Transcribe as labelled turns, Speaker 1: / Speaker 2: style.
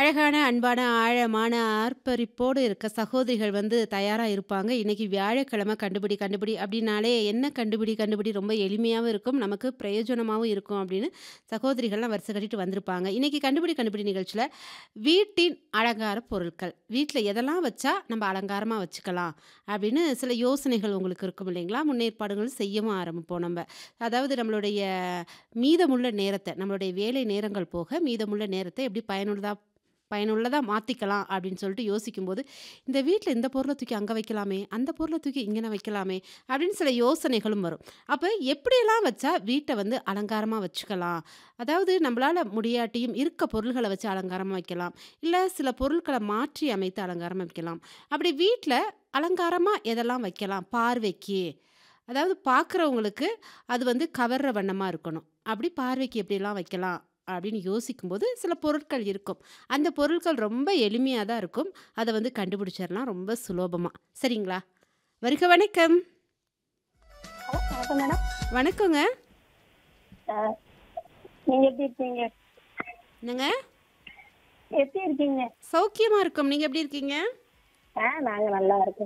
Speaker 1: அழகான, அன்பான, ஆழமான ஆர்ப்பரிப்போடு இருக்க சகோதரிகள் வந்து தயாரா இருப்பாங்க. இன்னைக்கு வியாழக்கிழமை கண்டுபிடி கண்டுபிடி அப்டின்னாலே, என்ன கண்டுபிடி கண்டுபிடி ரொம்ப எளிமையாவும் இருக்கும். நமக்கு பிரயோஜனமாவும் இருக்கும் அப்டின்னு சகோதரிகள்லாம் வரிசை கட்டிட்டு வந்திருப்பாங்க. இன்னைக்கு கண்டுபிடி கண்டுபிடி நிகழ்ச்சியில வீட்டின் அலங்கார பொருட்கள். வீட்ல எதெல்லாம் வச்சா நம்ம அலங்காரமா வச்சுக்கலாம் அப்டின்னு சில யோசனைகள் உங்களுக்கு இருக்கும் இல்லைங்களா? முன்னேற்பாடுகள் செய்யவும் ஆரம்பிப்போம் நம்ப. அதாவது நம்மளுடைய மீதமுள்ள நேரத்த, நம்மளுடைய வேலை நேரங்கள் போக மீதமுள்ள நேரத்த எப்படி பயனுள்ளதா பயனுள்ளதா மாத்திக்கலாம் அப்டின்னு சொல்லிட்டு யோசிக்கும்போது, இந்த வீட்ல இந்த பொருள தூக்கி அங்க வைக்கலாமே, அந்த பொருள தூக்கி இங்கன வைக்கலாமே அப்டின்னு சில யோசனைகளும் வரும். அப்ப எப்படியெல்லாம் வச்சா வீட்ட வந்து அலங்காரமா வச்சுக்கலாம்? அதாவது நம்மளால முடியாட்டியும் இருக்க பொருள்கள வச்சு அலங்காரமா வைக்கலாம். இல்ல சில பொருட்கள மாற்றி அமைத்து அலங்காரமா வைக்கலாம். அப்படி வீட்ல அலங்காரமா எதெல்லாம் வைக்கலாம் பார்வைக்கு? அதாவது பார்க்குறவங்களுக்கு அது வந்து கவர்ற வண்ணமா இருக்கணும். அப்படி பார்வைக்கு எப்படிலாம் வைக்கலாம்? அப்டின்னு யோசிக்கும்போது சில பொருட்கள் இருக்கும். அந்த பொருட்கள் ரொம்ப எளிமையா தான் இருக்கும். அத வந்து கண்டுபிடிச்சிரலாம் ரொம்ப சுலபமா. சரிங்களா? வருக வணக்கம்.
Speaker 2: ஹலோ வணக்கம் மேடம்.
Speaker 1: வணக்கங்க.
Speaker 2: ஆ நீங்க எப்படி இருக்கீங்க?
Speaker 1: என்னங்க?
Speaker 2: எப்படி இருக்கீங்க?
Speaker 1: சௌக்கியமா இருக்கோம். நீங்க எப்படி இருக்கீங்க?
Speaker 2: ஆ நாங்க நல்லா இருக்கோம்.